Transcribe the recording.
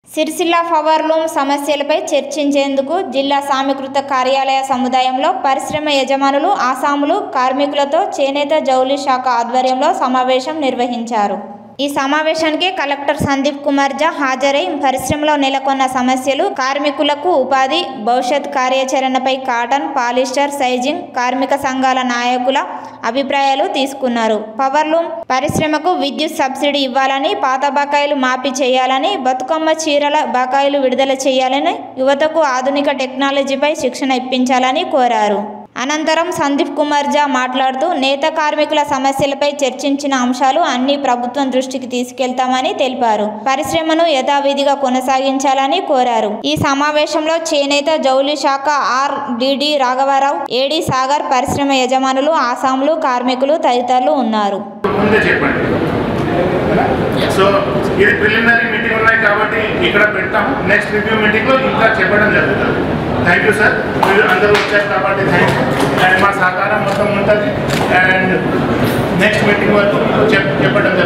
Sircilla power loom సమస్యలపై చర్చించేందుకు జిల్లా సామీకృత కార్యాలయ సముదాయంలో పరిశ్రమ యజమానులు ఆసాములు కార్మికులతో చేనేత జౌళి శాఖ ఆధ్వర్యంలో సమావేశం నిర్వహించారు ఈ సమావేశానికి కలెక్టర్ సందీప్ కుమార్ జా హాజరై పరిశ్రమలో నెలకొన్న సమస్యలు కార్మికులకు ఉపాధి భవిష్యత్ కార్యాచరణపై కాటన్ పాలిస్టర్ సైజింగ్ కార్మిక సంఘాల నాయకుల అభిప్రాయాలు తీసుకున్నారు పవర్లూమ్ పరిశ్రమకు విద్యుత్ సబ్సిడీ ఇవ్వాలని పాత బకాయిలు మాఫీ చేయాలని బతుకమ్మ చీరల బకాయిలు విడుదల చేయాలని యువతకు ఆధునిక టెక్నాలజీపై శిక్షణ ఇప్పించాలని కోరారు అనంతరం సందీప్ కుమార్ జా మాట్లాడుతూ నేత కార్మికుల సమస్యలపై చర్చించిన అంశాలు అన్ని ప్రభుత్వం దృష్టికి తీసుకెళ్తామని తెలిపారు పరిశ్రమను యథావిధిగా కొనసాగించాలని కోరారు ఈ సమావేశంలో చేనేత జౌలి శాఖ ఆర్ డిడి రాఘవరావు ఏడి సాగర్ పరిశ్రమ యజమానులు ఆసాములు కార్మికులు తదితరులు ఉన్నారు ముందే చెప్పండి సో ఇది ప్రిలిమినరీ మీటింగ్ ఉన్నాయి కాబట్టి ఇక్కడ పెడతాం నెక్స్ట్ రివ్యూ మీటింగ్లో ఇంకా చెప్పడం జరుగుతుంది థ్యాంక్ యూ సార్ మీరు అందరూ వచ్చారు కాబట్టి థ్యాంక్ యూ అండ్ మా సహకారం మొత్తం ఉంటుంది అండ్ నెక్స్ట్ మీటింగ్ వరకు చెప్ చెప్పడం